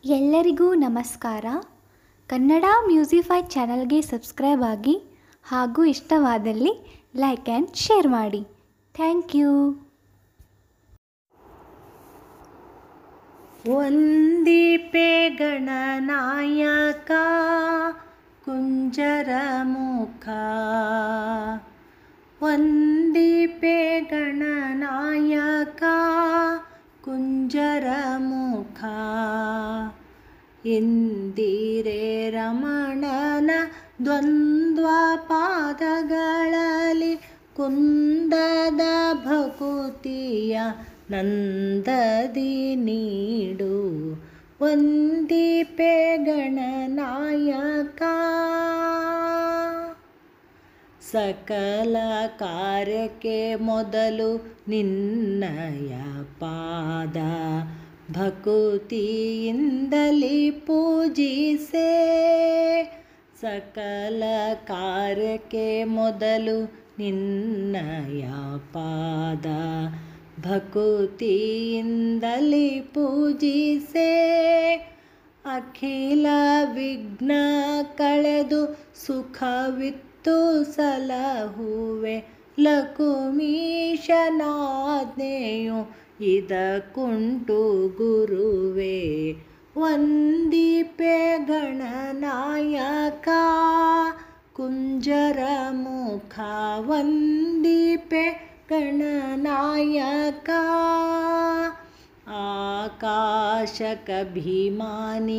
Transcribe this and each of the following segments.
ಎಲ್ಲರಿಗೂ ನಮಸ್ಕಾರ ಕನ್ನಡ ಮ್ಯೂಸಿಫೈ ಚಾನಲ್ಗೆ ಸಬ್ಸ್ಕ್ರೈಬ್ ಆಗಿ ಹಾಗೂ ಇಷ್ಟವಾದಲ್ಲಿ ಲೈಕ್ ಆ್ಯಂಡ್ ಶೇರ್ ಮಾಡಿ ಥ್ಯಾಂಕ್ ಯು ವಂದಿಪೆ ಗಣನಾಯಕ ಕುಂಜರ ಮುಖ ವಂದಿಪೆ ಗಣನಾಯಕ ಕುಂಜರ ಮುಖ ಇಂದಿರೆ ರಮಣನ ದ್ವಂದ್ವ ಪಾದಗಳಲ್ಲಿ ಕುಂದದ ಭಕುತಿಯ ನಂದದಿ ನೀಡು ವಂದಿಪೆ ಗಣನಾಯಕ ಸಕಲ ಕಾರ್ಯಕ್ಕೆ ಮೊದಲು ನಿನ್ನಯ ಪಾದ ಭಕುತಿಯಿಂದಲೇ ಪೂಜಿಸೆ ಸಕಲ ಕಾರ್ಯಕ್ಕೆ ಮೊದಲು ನಿನ್ನಯ ಪಾದ ಭಕುತಿಯಿಂದಲೇ ಪೂಜಿಸೆ ಅಖಿಲ ವಿಘ್ನ ಕಳೆದು ಸುಖವಿತ್ತು ಸಲಹುವೆ ಲಕುಮೀಶನಾಜ್ಞೆಯು ಇದಕ್ಕುಂಟು ಗುರುವೇ ವಂದಿಪೆ ಗಣನಾಯಕ ಕುಂಜರ ಮುಖ ವಂದಿಪೆ ಗಣನಾಯಕ ಆಕಾಶಕ ಭೀಮಾನಿ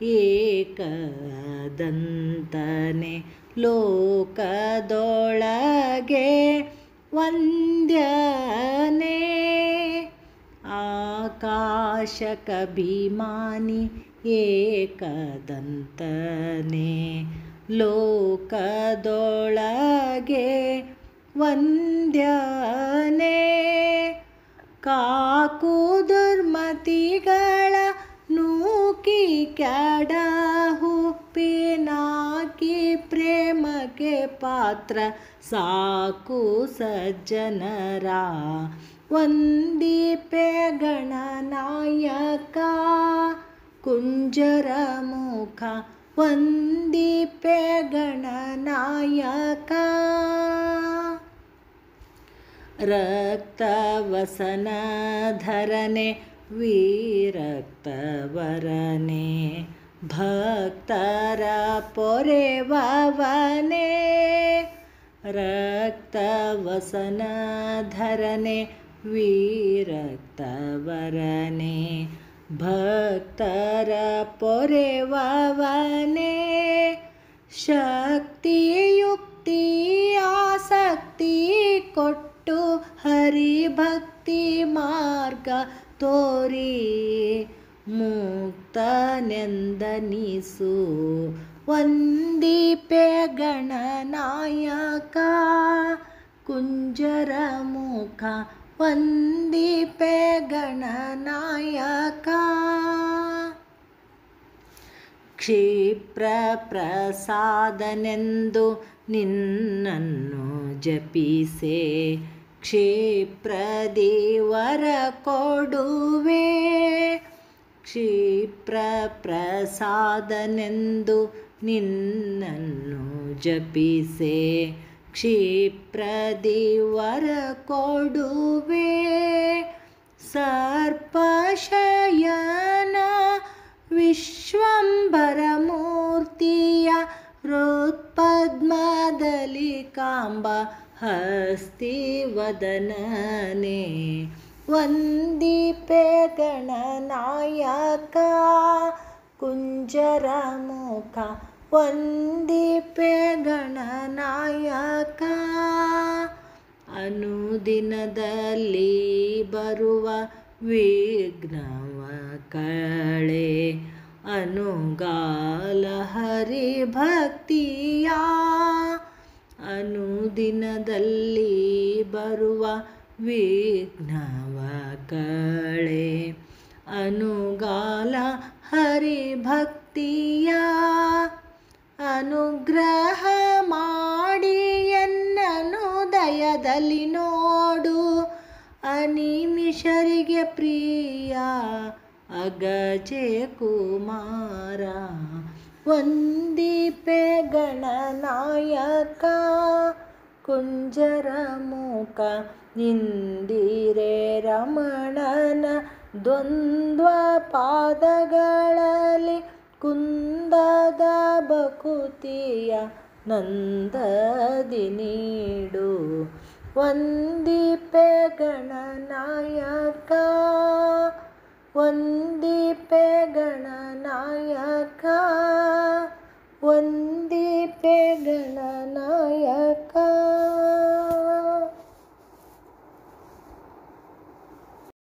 ಏಕದಂತನೆ ಲೋಕದೊಳಗೆ ವಂದ್ಯನೆ ಆಕಾಶಕ ಭೀಮಾನಿ ಏಕದಂತನೆ ಲೋಕದೊಳಗೆ ವಂದ್ಯನೆ ಕಾಕು ದುರ್ಮತಿಗಳ ನೂಕಿ ಕ್ಯಾಡ ಹುಪ್ಪಿನಾಕಿ ಪ್ರೇಮಕ್ಕೆ ಪಾತ್ರ ಸಾಕು ಸಜ್ಜನರ ವಂದಿಪೆ ಗಣನಾಯಕ ಕುಂಜರ ಮುಖ ವಂದಿಪೆ ಗಣನಾಯಕ ರಕ್ತವಸನಧರನೆ ವೀರಕ್ತವರನೆ ಭಕ್ತರ ಪೊರೆವನೆ ರಕ್ತವಸನಧರನೆ ವೀರಕ್ತವರನೆ ಭಕ್ತರ ಪೊರೆವನೆ ಶಕ್ತಿಯುಕ್ತಿ ಆಸಕ್ತಿ ಕೊಟ್ಟು ಹರಿಭಕ್ತಿ ಮಾರ್ಗ ತೋರಿ ಮುಕ್ತನೆಂದನಿಸು ವಂದಿಪೆ ಗಣನಾಯಕ ಕುಂಜರ ಮುಖ ವಂದಿಪೆ ಗಣನಾಯಕ ಕ್ಷಿಪ್ರ ಪ್ರಸಾದನೆಂದು ನಿನ್ನನ್ನು ಜಪಿಸೆ ಕ್ಷಿಪ್ರ ದೇವರ ಕೊಡುವೆ ಕ್ಷಿಪ್ರ ಪ್ರಸಾದನೆಂದು ನಿನ್ನನ್ನು ಜಪಿಸೆ ಕ್ಷಿಪ್ರ ದೇವರ ಕೊಡುವೆ ಸರ್ಪಶಯನ ವಿಶ್ವಂಬರ ಮೂರ್ತಿಯ ಹೃತ್ಪದ್ಮದಲ್ಲಿ ಕಾಂಬ ಹಸ್ತಿವದನನೆ ವಂದಿಪೆ ಗಣನಾಯಕ ಕುಂಜರ ಮುಖ ವಂದಿಪೆ ಗಣನಾಯಕ ಅನುದಿನದಲ್ಲಿ ಬರುವ ವಿಘ್ನವ ಕಳೆ ಅನುಗಾಲ ಹರಿಭಕ್ತಿಯ ಅನುದಿನದಲ್ಲಿ ಬರುವ ವಿಘ್ನವ ಕಳೆ ಅನುಗಾಲ ಹರಿಭಕ್ತಿಯ ಅನುಗ್ರಹ ಮಾಡಿ ಎನ್ನನು ದಯದಲ್ಲಿ ನೋಡು ಅನಿಮಿಷರಿಗೆ ಪ್ರಿಯ ಅಗಜೆ ಕುಮಾರ ವಂದಿಪೆ ಗಣನಾಯಕ ಕುಂಜರ ಮುಖ ಇಂದಿರೆ ರಮಣನ ದ್ವಂದ್ವ ಪಾದಗಳಲ್ಲಿ ಕುಂದದ ಬಕುತಿಯ ನಂದದಿ ನೀಡು ವಂದಿಪೆ ಗಣನಾಯಕ ವಂದಿಪೆ ಗಣನಾಯಕ